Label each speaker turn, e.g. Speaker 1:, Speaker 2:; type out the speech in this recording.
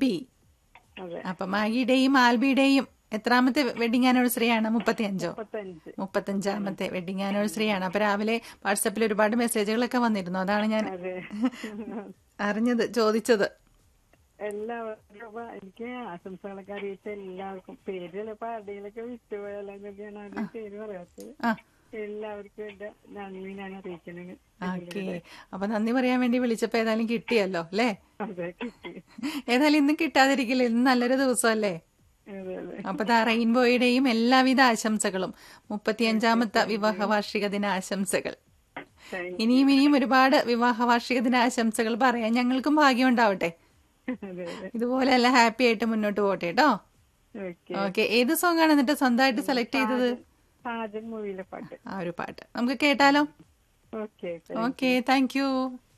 Speaker 1: ആൽബി
Speaker 2: അതെ
Speaker 1: അപ്പൊ മാഗിയുടെയും ആൽബിയുടെയും എത്രാമത്തെ വെഡിങ് ആനിവേഴ്സറി ആണ് മുപ്പത്തിയഞ്ചോ
Speaker 2: മുപ്പത്തഞ്ച്
Speaker 1: മുപ്പത്തഞ്ചാമത്തെ വെഡിങ് ആനിവേഴ്സറി ആണ് അപ്പൊ രാവിലെ വാട്സപ്പിൽ ഒരുപാട് മെസ്സേജുകളൊക്കെ വന്നിരുന്നു അതാണ് ഞാൻ
Speaker 2: അതെ
Speaker 1: അറിഞ്ഞത് ചോദിച്ചത്
Speaker 2: എല്ലാവർക്കും അപ്പൊ എനിക്ക് ആശംസകളൊക്കെ അറിയിച്ച എല്ലാവർക്കും പേര് ചിലപ്പോ ആരുടെയിലൊക്കെ വിട്ടുപോയാലൊക്കെയാണ് ആരും പേര് പറയാത്തത്
Speaker 1: ആ
Speaker 2: എല്ലാവർക്കും എന്റെ നന്ദി ഞാൻ അറിയിക്കുന്നത്
Speaker 1: ഓക്കെ അപ്പൊ നന്ദി പറയാൻ വേണ്ടി വിളിച്ചപ്പോ ഏതായാലും കിട്ടിയല്ലോ അല്ലേ
Speaker 2: അതെ കിട്ടി
Speaker 1: ഏതായാലും ഇന്ന് കിട്ടാതിരിക്കില്ല ഇന്ന് നല്ലൊരു ദിവസമല്ലേ
Speaker 2: അതെ അതെ
Speaker 1: അപ്പൊ ദാ റെയിൻബോയുടെയും എല്ലാവിധ ആശംസകളും മുപ്പത്തിയഞ്ചാമത്തെ വിവാഹ വാർഷിക ദിന ആശംസകൾ
Speaker 2: താങ്ക്
Speaker 1: ഇനിയും ഇനിയും ഒരുപാട് വിവാഹ വാർഷിക ദിന ആശംസകൾ പറയാൻ ഞങ്ങൾക്കും ഭാഗ്യം ഉണ്ടാവട്ടെ
Speaker 2: അതെ അതെ
Speaker 1: ഇതുപോലെ എല്ലാം ഹാപ്പി ആയിട്ട് മുന്നോട്ട് പോട്ടെ കേട്ടോ
Speaker 2: ഓക്കെ
Speaker 1: ഓക്കെ ഏത് സോങ് ആണ് എന്നിട്ട് സ്വന്തമായിട്ട് സെലക്ട് ചെയ്തത്
Speaker 2: സാജൻ മൂവിയിലെ പാട്ട്
Speaker 1: ആ ഒരു പാട്ട് നമുക്ക് കേട്ടാലോ
Speaker 2: ഓക്കെ
Speaker 1: ഓക്കെ താങ്ക് യു